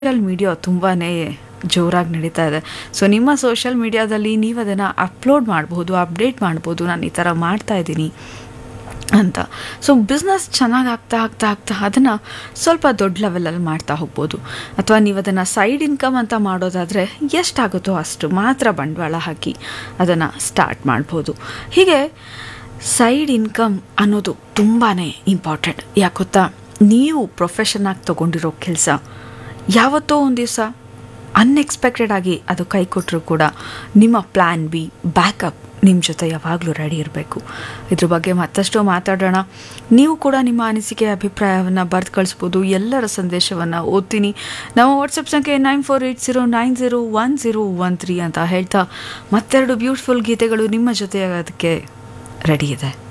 social media ತುಂಬಾ ಜೋರಾಗಿ ನಡೀತಾ ಇದೆ ಸೊ ನಿಮ್ಮ ಸೋಷಿಯಲ್ ಮೀಡಿಯಾದಲ್ಲಿ ನೀವು ಅದನ್ನು ಅಪ್ಲೋಡ್ ಮಾಡ್ಬೋದು ಅಪ್ಡೇಟ್ ಮಾಡ್ಬೋದು ನಾನು ಈ ಥರ ಮಾಡ್ತಾ ಇದ್ದೀನಿ ಅಂತ ಸೊ ಬಿಸ್ನೆಸ್ ಚೆನ್ನಾಗಿ ಆಗ್ತಾ ಆಗ್ತಾ ಆಗ್ತಾ ಅದನ್ನು ಸ್ವಲ್ಪ ದೊಡ್ಡ ಲೆವೆಲಲ್ಲಿ ಮಾಡ್ತಾ ಹೋಗ್ಬೋದು ಅಥವಾ ನೀವು ಅದನ್ನು ಸೈಡ್ ಇನ್ಕಮ್ ಅಂತ ಮಾಡೋದಾದರೆ ಎಷ್ಟಾಗುತ್ತೋ ಅಷ್ಟು ಮಾತ್ರ ಬಂಡವಾಳ ಹಾಕಿ ಅದನ್ನು ಸ್ಟಾರ್ಟ್ ಮಾಡ್ಬೋದು ಹೀಗೆ ಸೈಡ್ ಇನ್ಕಮ್ ಅನ್ನೋದು ತುಂಬಾ ಇಂಪಾರ್ಟೆಂಟ್ ಯಾಕೆ ಗೊತ್ತಾ ನೀವು ಪ್ರೊಫೆಷನ್ನಾಗಿ ತೊಗೊಂಡಿರೋ ಕೆಲಸ ಯಾವತ್ತೋ ಒಂದು ದಿವಸ ಅನ್ಎಕ್ಸ್ಪೆಕ್ಟೆಡ್ ಆಗಿ ಅದು ಕೈ ಕೊಟ್ಟರು ಕೂಡ ನಿಮ್ಮ ಪ್ಲ್ಯಾನ್ ಬಿ ಬ್ಯಾಕಪ್ ನಿಮ್ಮ ಜೊತೆ ಯಾವಾಗಲೂ ರೆಡಿ ಇರಬೇಕು ಇದ್ರ ಬಗ್ಗೆ ಮತ್ತಷ್ಟು ಮಾತಾಡೋಣ ನೀವು ಕೂಡ ನಿಮ್ಮ ಅನಿಸಿಕೆ ಅಭಿಪ್ರಾಯವನ್ನು ಬರೆದು ಕಳಿಸ್ಬೋದು ಎಲ್ಲರ ಸಂದೇಶವನ್ನು ಓದ್ತೀನಿ ನಮ್ಮ ವಾಟ್ಸಪ್ ಸಂಖ್ಯೆ nine four eight zero nine zero one zero one three ಅಂತ ಹೇಳ್ತಾ ಮತ್ತೆರಡು ಬ್ಯೂಟಿಫುಲ್ ಗೀತೆಗಳು ನಿಮ್ಮ ಜೊತೆ ಅದಕ್ಕೆ ರೆಡಿ ಇದೆ